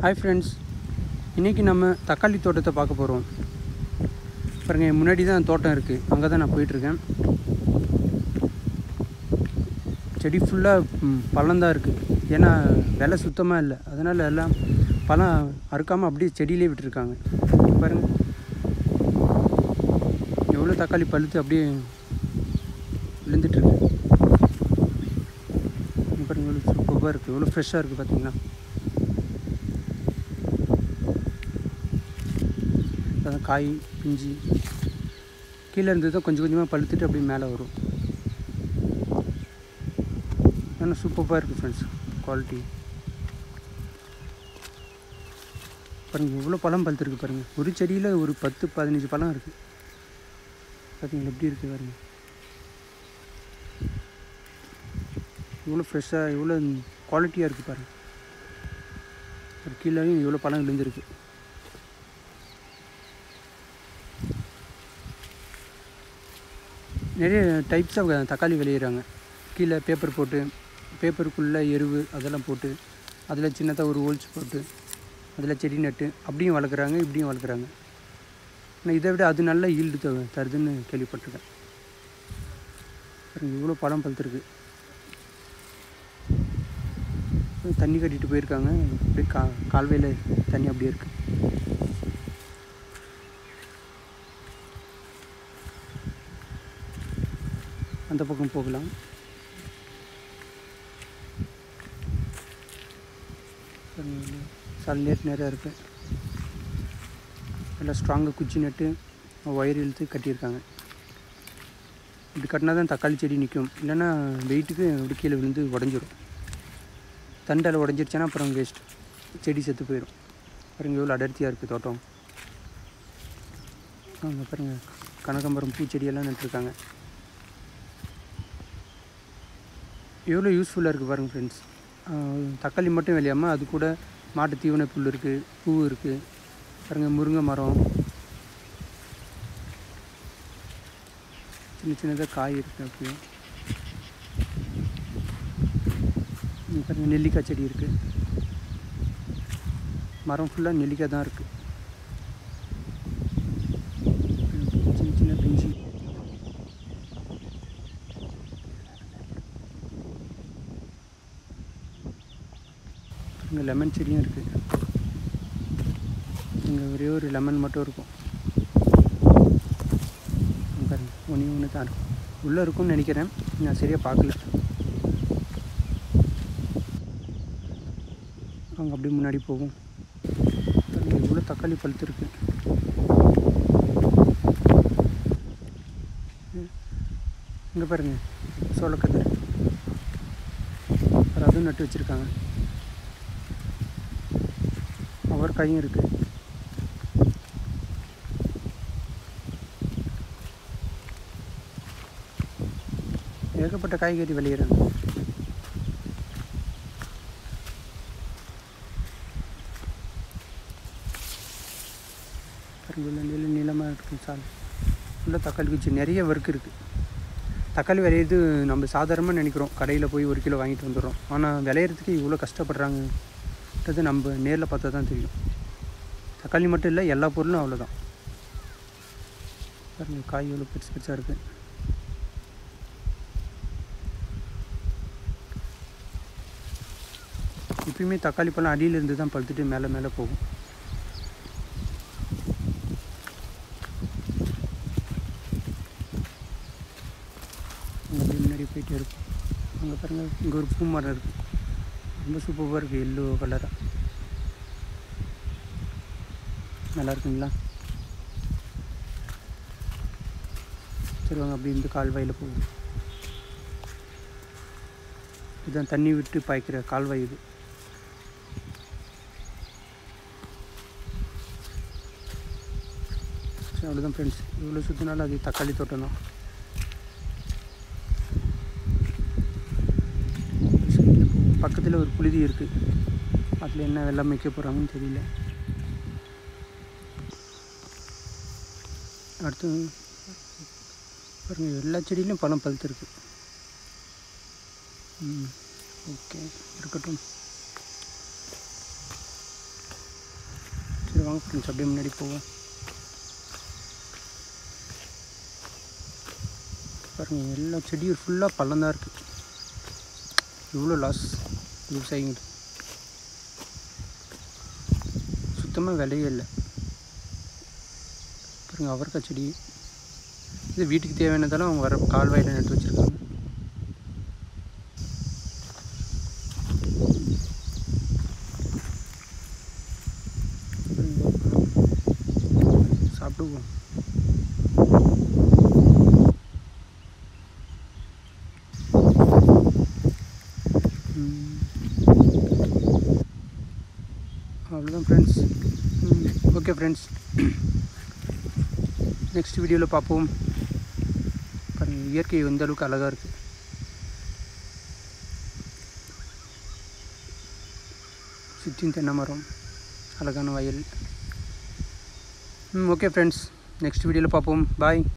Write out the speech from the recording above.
Hi friends இன்றைக்கி நம்ம தக்காளி தோட்டத்தை பார்க்க போகிறோம் பாருங்க என் முன்னாடி தான் தோட்டம் இருக்குது அங்கே தான் நான் போயிட்டுருக்கேன் செடி ஃபுல்லாக பழம் தான் இருக்குது ஏன்னா விலை சுத்தமாக இல்லை அதனால் எல்லாம் பழம் அறுக்காமல் அப்படியே செடியிலே விட்டுருக்காங்க பாருங்கள் எவ்வளோ தக்காளி பழுத்து அப்படியே விழுந்துட்டுருக்கு பாருங்க எவ்வளோ சூப்பராக இருக்குது எவ்வளோ ஃப்ரெஷ்ஷாக இருக்குது பார்த்தீங்களா அதான் காய் பிஞ்சு கீழே இருந்து தான் கொஞ்சம் கொஞ்சமாக பழுத்துட்டு அப்படியே மேலே வரும் ஆனால் சூப்பராக இருக்குது ஃப்ரெண்ட்ஸ் குவாலிட்டி பாருங்கள் எவ்வளோ பழம் பழுத்துருக்கு பாருங்கள் ஒரு செடியில் ஒரு பத்து பதினஞ்சு பழம் இருக்குது பார்த்தீங்களா எப்படி இருக்குது பாருங்கள் எவ்வளோ ஃப்ரெஷ்ஷாக எவ்வளோ குவாலிட்டியாக இருக்குது பாருங்கள் ஒரு கீழேயும் எவ்வளோ பழம் விழுந்திருக்கு நிறைய டைப்ஸ் ஆஃப் தக்காளி விளையிறாங்க கீழே பேப்பர் போட்டு பேப்பருக்குள்ளே எருவு அதெல்லாம் போட்டு அதில் சின்னதாக ஒரு ஹோல்ஸ் போட்டு அதில் செடி நட்டு அப்படியும் வளர்க்குறாங்க இப்படியும் வளர்க்குறாங்க ஆனால் இதை விட அது நல்ல ஈல்டு த தருதுன்னு கேள்விப்பட்டிருக்கேன் பாருங்க இவ்வளோ பழம் பழுத்துருக்கு தண்ணி கட்டிட்டு போயிருக்காங்க அப்படியே கா கால்வாயில் தண்ணி அப்படியே இருக்குது அந்த பக்கம் போகலாம் சால் நேட் நிறையா இருக்குது நல்லா ஸ்ட்ராங்காக குச்சி நட்டு ஒயர் இழுத்து கட்டியிருக்காங்க இப்படி கட்டினா தான் தக்காளி செடி நிற்கும் இல்லைன்னா வெயிட்டுக்கு அப்படி கீழே விழுந்து உடஞ்சிரும் தண்டால் உடஞ்சிருச்சுன்னா அப்புறம் வேஸ்ட் செடி செத்து போயிடும் பாருங்கள் எவ்வளோ அடர்த்தியாக இருக்குது தோட்டம் அங்கே பாருங்கள் கனகாம்பரம் பூச்செடியெல்லாம் நட்டுருக்காங்க எவ்வளோ யூஸ்ஃபுல்லாக இருக்குது பாருங்கள் ஃப்ரெண்ட்ஸ் தக்காளி மட்டும் விளையாமல் அது கூட மாட்டு தீவன புல் இருக்குது பூ இருக்குது பாருங்கள் முருங்கை மரம் சின்ன சின்னதாக காய் இருக்குது அப்படியே இங்க பாருங்கள் நெல்லிக்காய் செடி இருக்குது மரம் ஃபுல்லாக நெல்லிக்காய் தான் இருக்குது சின்ன சின்ன பிஞ்சு இங்கே லெமன் செடியும் இருக்குது இங்கே ஒரே ஒரு லெமன் மட்டும் இருக்கும் இங்க பாருங்க ஒன்று ஒன்று தான் இருக்கும் உள்ளே இருக்கும்னு நினைக்கிறேன் நான் சரியாக பார்க்கல அங்கே அப்படியே முன்னாடி போகும் பாருங்க இவ்வளோ தக்காளி பழுத்துருக்கு இங்கே பாருங்க சோளக்கதிர் அப்புறம் அதுவும் நட்டு வச்சுருக்காங்க அவரைக்காயும் இருக்குது ஏகப்பட்ட காய்கறி விளையிறாங்க பாருங்க நீள நீளமாக இருக்குது சால் ஃபுல்லாக தக்காளி குச்சி நிறைய ஒர்க் இருக்குது தக்காளி விளையிறது நம்ம சாதாரணமாக நினைக்கிறோம் கடையில் போய் ஒரு கிலோ வாங்கிட்டு வந்துடுறோம் ஆனால் விளையிறதுக்கு இவ்வளோ கஷ்டப்படுறாங்கன்றது நம்ம நேரில் பார்த்தா தான் தெரியும் தக்காளி மட்டும் இல்லை எல்லா பொருளும் அவ்வளோதான் பாருங்க காய் எவ்வளோ பெருசு பெருசாக இருக்குது இப்பயுமே தக்காளி பழம் அடியில் இருந்து தான் பழுத்துட்டு மேலே மேலே போகும் அங்கே அப்படியே முன்னாடி போயிட்டே இருக்கும் அங்கே பாருங்கள் இங்கே ஒரு பூ மரம் இருக்குது ரொம்ப சூப்பராக இருக்குது எல்லோ கலராக நல்லா இருக்குங்களா சரி வாங்க அப்படி இந்த கால்வாயில் போகும் இதுதான் தண்ணி விட்டு பாய்க்கிற கால்வாய் இது சரி அவ்வளோதான் ஃப்ரெண்ட்ஸ் இவ்வளோ சுற்றினாலும் அது தக்காளி தோட்டம் தான் பக்கத்தில் ஒரு புழுதி இருக்குது அதில் என்ன வெள்ளம் வைக்க போகிறாங்கன்னு தெரியல அடுத்து பாருங்கள் எல்லா செடியிலையும் பழம் பழுத்துருக்கு ம் ஓகே இருக்கட்டும் சரி வாங்க ஃப்ரெண்ட்ஸ் அப்படியே முன்னாடி போவோம் பாருங்க எல்லா செடியும் ஃபுல்லாக பள்ளம் தான் இருக்குது இவ்வளோ லாஸ் விவசாயிங்க சுத்தமாக விலையே இல்லை பாருங்க அவரைக்காய் செடி இது வீட்டுக்கு தேவையானதெல்லாம் அவங்க வர கால்வாயில் நட்டு வச்சுருக்காங்க சாப்பிடுவோம் ம். அவ்வளோதான் ஃப்ரெண்ட்ஸ் ஓகே ஃப்ரெண்ட்ஸ் நெக்ஸ்ட் வீடியோவில் பார்ப்போம் பாருங்க இயற்கை எந்த அளவுக்கு அழகாக இருக்குது சுற்றியும் தென்னை மரம் அழகான வயல் ம் ஓகே ஃப்ரெண்ட்ஸ் நெக்ஸ்ட் வீடியோவில் பார்ப்போம் பாய்